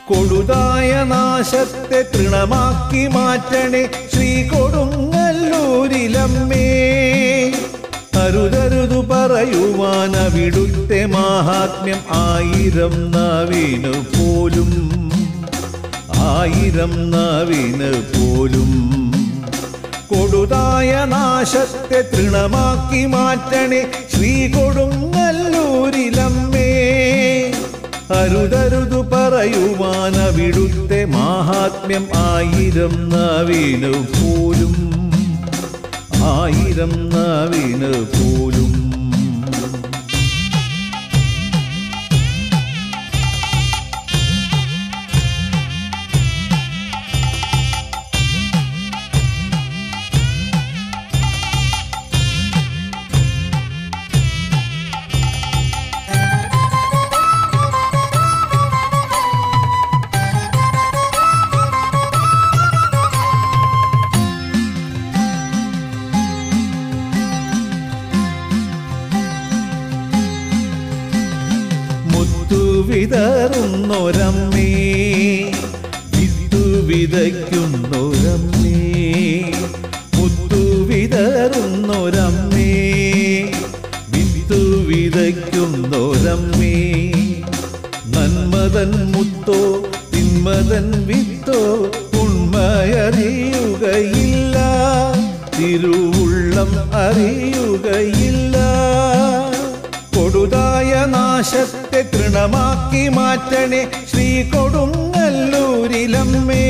കൊടുതായ നാശത്തെ തൃണമാക്കി മാറ്റണേ ശ്രീ കൊടുങ്ങല്ലൂരിലമ്മേ അരുതരുതു പറയുവാൻ അവിടുത്തെ മാഹാത്മ്യം ആയിരം നാവിനു പോലും ആയിരം നാവിന് പോലും കൊടുതായ നാശത്തെ തൃണമാക്കി മാറ്റണേ ശ്രീ കൊടുങ്ങല്ലൂരിലമ്മേ അരുതരുതു പറയുവാൻ അവിടുത്തെ മാഹാത്മ്യം ആയിരം നാവിനു പോലും ആയിരം നാവിന് പോലും മുത്തു വിതറുന്നൊരമ്മേ വിത്തു വിതയ്ക്കുന്നൊരമ്മേ മുത്തു വിതറുന്നൊരമ്മേ വിത്തു വിതയ്ക്കുന്നൊരമ്മേ നന്മതൻ മുത്തോ തിന്മതൻ വിത്തോ ഉണ്മയറിയുകയില്ല തിരുവുള്ളം അറിയുകയില്ല കൊടുതായ നാശത്തെ തൃണമാക്കി മാറ്റണേ ശ്രീ കൊടുങ്ങല്ലൂരിലമ്മേ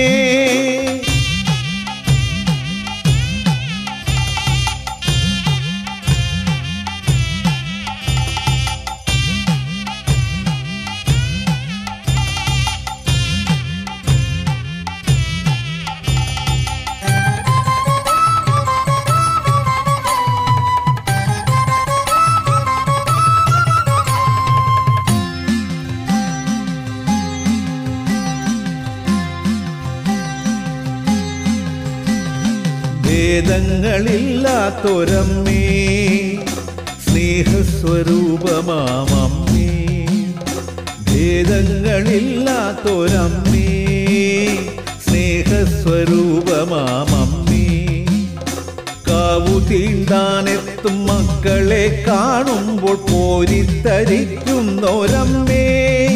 ഭേദങ്ങളില്ലാത്തൊരമ്മേ സ്നേഹസ്വരൂപമാമമ്മേ ഭേദങ്ങളില്ലാത്തൊരമ്മേ സ്നേഹസ്വരൂപമാമമ്മേ കാവു തീണ്ടാനെത്തും മക്കളെ കാണുമ്പോൾ പോരിത്തരിക്കുന്നൊരമ്മേ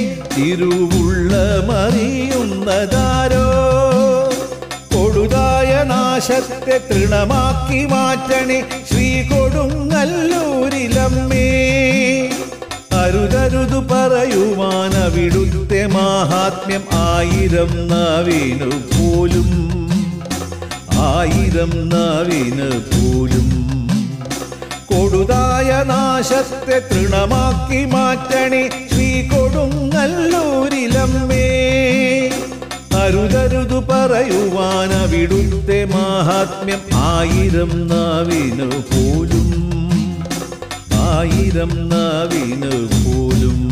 തിരുവുള്ളമറിയുന്നതാരോ കൊടുതായ നാശത്തെ തൃണമാക്കി മാറ്റണേ ശ്രീ കൊടുങ്ങല്ലൂരിലമ്മേ അരുതരുതു പറയുവാൻ അവിടുത്തെ മാഹാത്മ്യം ആയിരം നാവിനു പോലും ആയിരം നാവിന് പോലും കൊടുതായ നാശത്തെ തൃണമാക്കി മാറ്റണേ ശ്രീ കൊടുങ്ങല്ലൂരിലമ്മേ അരുതരുതു പറയുവാൻ അവിടുത്തെ മാഹാത്മ്യം ആയിരം നാവിന് പോലും ആയിരം നാവിന് പോലും